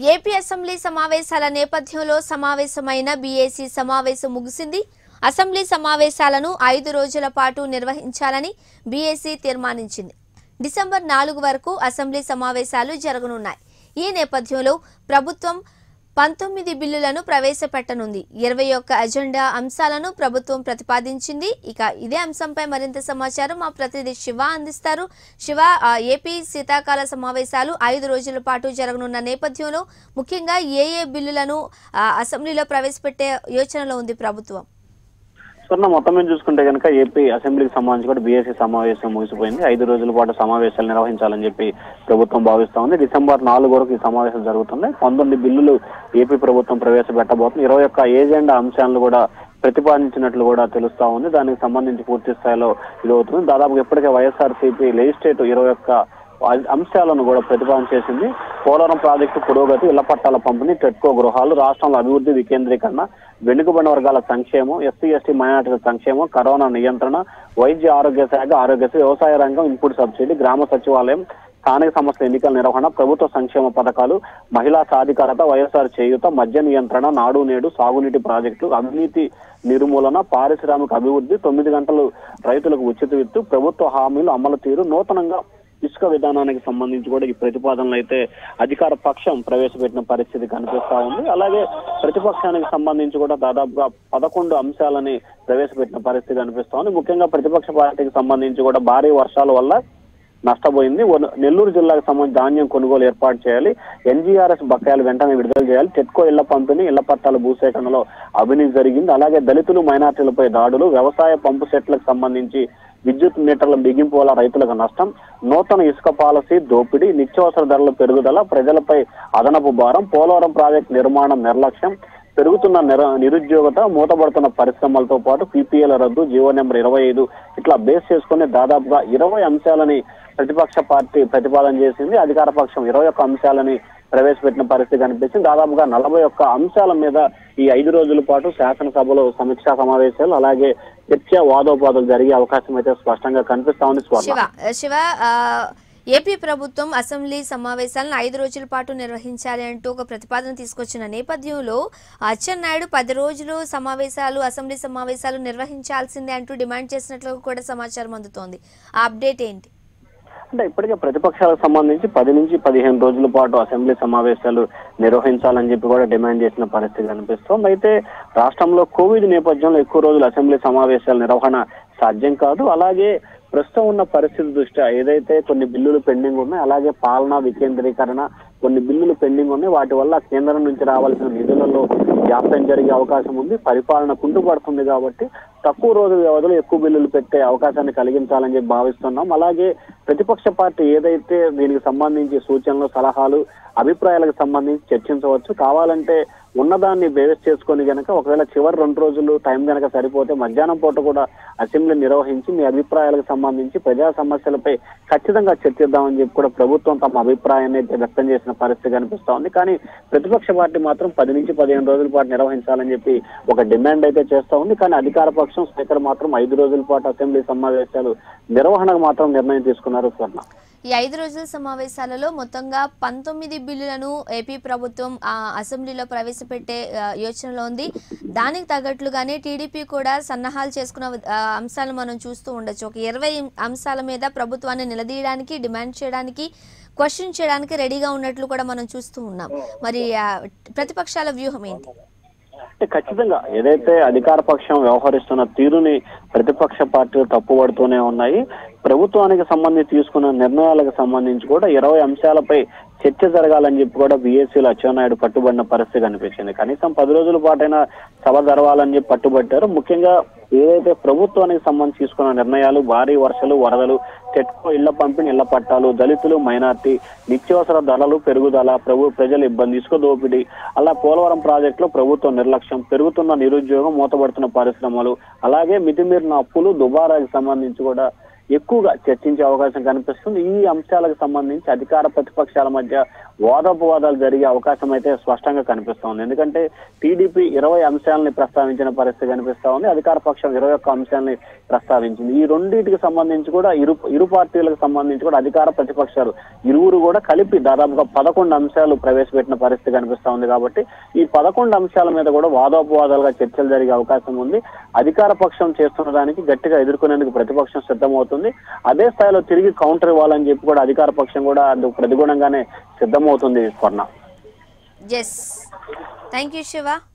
AP assembly సమావేశాల నేపథ్యంలో సమావేశమైన బీఏసీ సమావేశం ముగిసింది అసెంబ్లీ సమావేశాలను ఐదు రోజుల పాటు నిర్వహించాలని బీఏసీ తీర్మానించింది డిసెంబర్ నాలుగు వరకు అసెంబ్లీ సమావేశాలు జరగనున్నాయి ఈ నేపథ్యంలో ప్రభుత్వం పంతొమ్మిది బిల్లులను ప్రవేశపెట్టనుంది ఇరవై ఒక్క అజెండా అంశాలను ప్రభుత్వం ప్రతిపాదించింది ఇక ఇదే అంశంపై మరింత సమాచారం మా ప్రతినిధి శివ అందిస్తారు శివ ఆ, ఏపీ శీతాకాల సమావేశాలు ఐదు రోజుల పాటు జరగనున్న నేపథ్యంలో ముఖ్యంగా ఏ ఏ బిల్లులను ఆ, అసెంబ్లీలో ప్రవేశపెట్టే యోచనలో ఉంది ప్రభుత్వం స్వర్ణ మొత్తం మీద చూసుకుంటే కనుక ఏపీ అసెంబ్లీకి సంబంధించి కూడా బీఎస్సీ సమావేశం ముగిసిపోయింది ఐదు రోజుల పాటు సమావేశాలు నిర్వహించాలని చెప్పి ప్రభుత్వం భావిస్తా ఉంది డిసెంబర్ నాలుగు వరకు ఈ సమావేశం జరుగుతుంది పంతొమ్మిది బిల్లులు ఏపీ ప్రభుత్వం ప్రవేశపెట్టబోతుంది ఇరవై ఒక్క ఏజెండా అంశాలను కూడా ప్రతిపాదించినట్లు కూడా తెలుస్తా ఉంది దానికి సంబంధించి పూర్తి స్థాయిలో ఇది అవుతుంది దాదాపు ఇప్పటికే వైఎస్ఆర్సీపీ లెజిస్లేటివ్ ఇరవై ఒక్క అంశాలను కూడా ప్రతిపాదన చేసింది పోలవరం ప్రాజెక్టు పురోగతి ఇళ్ల పట్టాల పంపిణీ టెట్కో గృహాలు రాష్ట్రంలో అభివృద్ధి వికేంద్రీకరణ వెనుకబడిన వర్గాల సంక్షేమం ఎస్సీ ఎస్టీ మైనార్టీల సంక్షేమం కరోనా నియంత్రణ వైద్య ఆరోగ్య శాఖ ఆరోగ్యశ్రీ వ్యవసాయ రంగం ఇన్పుట్ సబ్సిడీ గ్రామ సచివాలయం స్థానిక సంస్థల ఎన్నికల నిర్వహణ ప్రభుత్వ సంక్షేమ పథకాలు మహిళా సాధికారత వైఎస్ఆర్ చేయూత మద్య నియంత్రణ నాడు నేడు సాగునీటి ప్రాజెక్టులు అవినీతి నిర్మూలన పారిశ్రామిక అభివృద్ధి తొమ్మిది గంటలు రైతులకు ఉచిత విత్తు ప్రభుత్వ హామీలు అమలు తీరు నూతనంగా ఇసుక విధానానికి సంబంధించి కూడా ఈ ప్రతిపాదనలు అయితే అధికార పక్షం ప్రవేశపెట్టిన పరిస్థితి కనిపిస్తా ఉంది అలాగే ప్రతిపక్షానికి సంబంధించి కూడా దాదాపుగా పదకొండు అంశాలని ప్రవేశపెట్టిన పరిస్థితి కనిపిస్తా ఉంది ముఖ్యంగా ప్రతిపక్ష పార్టీకి సంబంధించి కూడా భారీ వర్షాల వల్ల నష్టపోయింది వన- నెల్లూరు జిల్లాకు సంబంధించి ధాన్యం కొనుగోలు ఏర్పాటు చేయాలి ఎన్జీఆర్ఎస్ బకాయిలు వెంటనే విడుదల చేయాలి టెట్కో ఇళ్ల పంపిణీ ఇళ్ల పట్టాల భూసేకరణలో అవినీతి జరిగింది అలాగే దళితులు మైనార్టీలపై దాడులు వ్యవసాయ పంపు సెట్లకు సంబంధించి విద్యుత్ మీటర్ల బిగింపు వల్ల రైతులకు నష్టం నూతన ఇసుక పాలసీ దోపిడీ నిత్యావసర ధరల పెరుగుదల ప్రజలపై అదనపు భారం పోలవరం ప్రాజెక్టు నిర్మాణం నిర్లక్ష్యం పెరుగుతున్న నిర నిరుద్యోగత మూతపడుతున్న పరిశ్రమలతో పాటు పీపీఎల్ రద్దు జీవో నెంబర్ ఇరవై ఐదు ఇట్లా బేస్ చేసుకుని దాదాపుగా ఇరవై అంశాలని ప్రతిపక్ష పార్టీ ప్రతిపాదన చేసింది అధికార పక్షం ఇరవై ఒక్క అంశాలని ప్రవేశపెట్టిన పరిస్థితి కనిపించింది దాదాపుగా నలభై ఒక్క అంశాల మీద ఈ ఐదు రోజుల పాటు శాసనసభలో సమీక్షా సమావేశాలు అలాగే చర్చ వాదోపాదులు జరిగే అవకాశం అయితే స్పష్టంగా కనిపిస్తా ఉంది స్వర్ణ శివ శివ ఆ, ఏపీ ప్రభుత్వం అసెంబ్లీ సమావేశాలను ఐదు రోజుల పాటు నిర్వహించాలి అంటూ ఒక ప్రతిపాదన తీసుకొచ్చిన నేపథ్యంలో అచ్చెన్నాయుడు పది రోజులు సమావేశాలు అసెంబ్లీ సమావేశాలు నిర్వహించాల్సిందే అంటూ డిమాండ్ చేసినట్లు కూడా సమాచారం అందుతోంది ఆ అప్డేట్ ఏంటి అంటే ఇప్పటికే ప్రతిపక్షాలకు సంబంధించి పది నుంచి పదిహేను రోజుల పాటు అసెంబ్లీ సమావేశాలు నిర్వహించాలని చెప్పి కూడా డిమాండ్ చేసిన పరిస్థితి కనిపిస్తోంది అయితే రాష్ట్రంలో కోవిడ్ నేపథ్యంలో ఎక్కువ రోజులు అసెంబ్లీ సమావేశాల నిర్వహణ సాధ్యం కాదు అలాగే ప్రస్తుతం ఉన్న పరిస్థితి దృష్ట్యా ఏదైతే కొన్ని బిల్లులు పెండింగ్ ఉన్నాయి అలాగే పాలనా వికేంద్రీకరణ కొన్ని బిల్లులు పెండింగ్ ఉన్నాయి వాటి వల్ల కేంద్రం నుంచి రావాల్సిన నిధులలో జాప్యం జరిగే అవకాశం ఉంది పరిపాలన కుంటుపడుతుంది కాబట్టి తక్కువ రోజుల వ్యవధిలో ఎక్కువ బిల్లులు పెట్టే అవకాశాన్ని కలిగించాలని చెప్పి భావిస్తున్నాం అలాగే ప్రతిపక్ష పార్టీ ఏదైతే దీనికి సంబంధించి సూచనలు సలహాలు అభిప్రాయాలకు సంబంధించి చర్చించవచ్చు కావాలంటే ఉన్నదాన్ని బేస్ చేసుకొని గనక ఒకవేళ చివరి రెండు రోజులు టైం గనక సరిపోతే మధ్యాహ్నం పూట కూడా అసెంబ్లీ నిర్వహించి మీ అభిప్రాయాలకు సంబంధించి ప్రజా సమస్యలపై ఖచ్చితంగా చర్చిద్దామని చెప్పి కూడా ప్రభుత్వం తమ అభిప్రాయాన్ని అయితే వ్యక్తం చేసిన పరిస్థితి కనిపిస్తా ఉంది కానీ ప్రతిపక్ష పార్టీ మాత్రం పది నుంచి పదిహేను రోజుల పాటు నిర్వహించాలని చెప్పి ఒక డిమాండ్ అయితే చేస్తా ఉంది కానీ అధికార పక్షం స్పీకర్ మాత్రం ఐదు రోజుల పాటు అసెంబ్లీ సమావేశాలు నిర్వహణకు మాత్రం నిర్ణయం తీసుకున్నారు స్వర్ణ ఈ ఐదు రోజుల సమావేశాలలో మొత్తంగా పంతొమ్మిది బిల్లులను ఏపీ ప్రభుత్వం ఆ, అసెంబ్లీలో ప్రవేశపెట్టే ఆ, యోచనలో ఉంది దానికి తగ్గట్లుగానే టీడీపీ కూడా సన్నాహాలు చేసుకున్న ఆ, అంశాలు మనం చూస్తూ ఉండొచ్చు ఒక ఇరవై అంశాల మీద ప్రభుత్వాన్ని నిలదీయడానికి డిమాండ్ చేయడానికి క్వశ్చన్ చేయడానికి రెడీగా ఉన్నట్లు కూడా మనం చూస్తూ ఉన్నాం మరి ఆ, ప్రతిపక్షాల వ్యూహం ఏంటి అంటే ఖచ్చితంగా ఏదైతే అధికార పక్షం వ్యవహరిస్తున్న తీరుని ప్రతిపక్ష పార్టీలు తప్పుపడుతూనే ఉన్నాయి ప్రభుత్వానికి సంబంధించి తీసుకున్న నిర్ణయాలకు సంబంధించి కూడా ఇరవై అంశాలపై చర్చ జరగాలని చెప్పి కూడా బీఎస్సీలో అచ్చెన్నాయుడు పట్టుబడిన పరిస్థితి కనిపించింది కనీసం పది రోజుల పాటైనా సభ జరగాలని చెప్పి పట్టుబట్టారు ముఖ్యంగా ఏదైతే ప్రభుత్వానికి సంబంధించి తీసుకున్న నిర్ణయాలు భారీ వర్షాలు వరదలు టెట్కో ఇళ్ల పంపిణీ ఇళ్ల పట్టాలు దళితులు మైనార్టీ నిత్యావసర ధరలు పెరుగుదల ప్రభు ప్రజల ఇబ్బంది ఇసుక దోపిడీ అలా పోలవరం ప్రాజెక్టులో ప్రభుత్వం నిర్లక్ష్యం పెరుగుతున్న నిరుద్యోగం మూతపడుతున్న పరిశ్రమలు అలాగే మితిమీరిన అప్పులు దుబారాకి సంబంధించి కూడా ఎక్కువగా చర్చించే అవకాశం కనిపిస్తుంది ఈ అంశాలకు సంబంధించి అధికార ప్రతిపక్షాల మధ్య వాదోపవాదాలు జరిగే అవకాశం అయితే స్పష్టంగా కనిపిస్తోంది ఎందుకంటే టీడీపీ ఇరవై అంశాలని ప్రస్తావించిన పరిస్థితి కనిపిస్తా ఉంది అధికార పక్షం ఇరవై ఒక్క అంశాలని ప్రస్తావించింది ఈ రెండింటికి సంబంధించి కూడా ఇరు ఇరు పార్టీలకు సంబంధించి కూడా అధికార ప్రతిపక్షాలు ఇరువురు కూడా కలిపి దాదాపుగా పదకొండు అంశాలు ప్రవేశపెట్టిన పరిస్థితి కనిపిస్తా ఉంది కాబట్టి ఈ పదకొండు అంశాల మీద కూడా వాదోపవాదాలుగా చర్చలు జరిగే అవకాశం ఉంది అధికార పక్షం చేస్తున్న దానికి గట్టిగా ఎదుర్కొనేందుకు ప్రతిపక్షం సిద్ధమవుతుంది అదే స్థాయిలో తిరిగి కౌంటర్ ఇవ్వాలని చెప్పి కూడా అధికార పక్షం కూడా అందుకు ప్రతిగుణంగానే సిద్ధమవుతుంది స్వర్ణ ఎస్ థ్యాంక్ యూ శివ